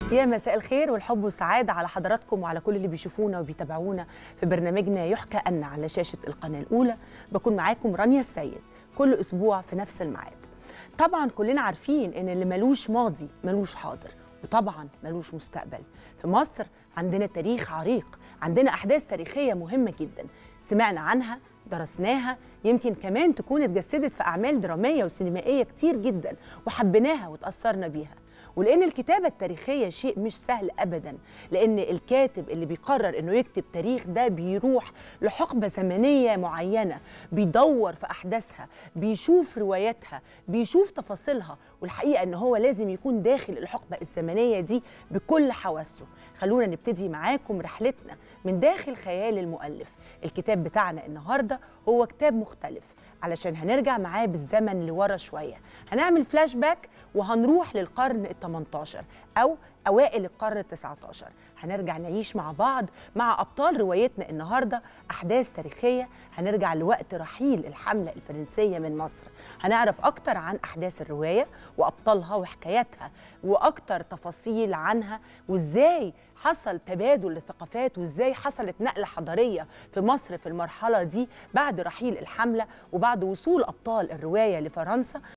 يا مساء الخير والحب والسعادة على حضراتكم وعلى كل اللي بيشوفونا وبيتابعونا في برنامجنا يحكى أن على شاشة القناة الأولى بكون معاكم رانيا السيد كل أسبوع في نفس الميعاد طبعا كلنا عارفين إن اللي ملوش ماضي ملوش حاضر وطبعا ملوش مستقبل في مصر عندنا تاريخ عريق عندنا أحداث تاريخية مهمة جدا سمعنا عنها درسناها يمكن كمان تكون اتجسدت في أعمال درامية وسينمائية كتير جدا وحبيناها وتأثرنا بيها ولان الكتابه التاريخيه شيء مش سهل ابدا لان الكاتب اللي بيقرر انه يكتب تاريخ ده بيروح لحقبه زمنيه معينه بيدور في احداثها بيشوف رواياتها بيشوف تفاصيلها والحقيقه ان هو لازم يكون داخل الحقبه الزمنيه دي بكل حواسه خلونا نبتدي معاكم رحلتنا من داخل خيال المؤلف الكتاب بتاعنا النهارده هو كتاب مختلف علشان هنرجع معاه بالزمن لورا شويه هنعمل فلاش باك وهنروح للقرن ال 18 او اوائل القرن ال 19 هنرجع نعيش مع بعض مع ابطال روايتنا النهارده احداث تاريخيه هنرجع لوقت رحيل الحمله الفرنسيه من مصر هنعرف اكتر عن احداث الروايه وابطالها وحكاياتها واكتر تفاصيل عنها وازاي حصل تبادل للثقافات وازاي حصلت نقله حضاريه في مصر في المرحله دي بعد رحيل الحمله وبعد وصول ابطال الروايه لفرنسا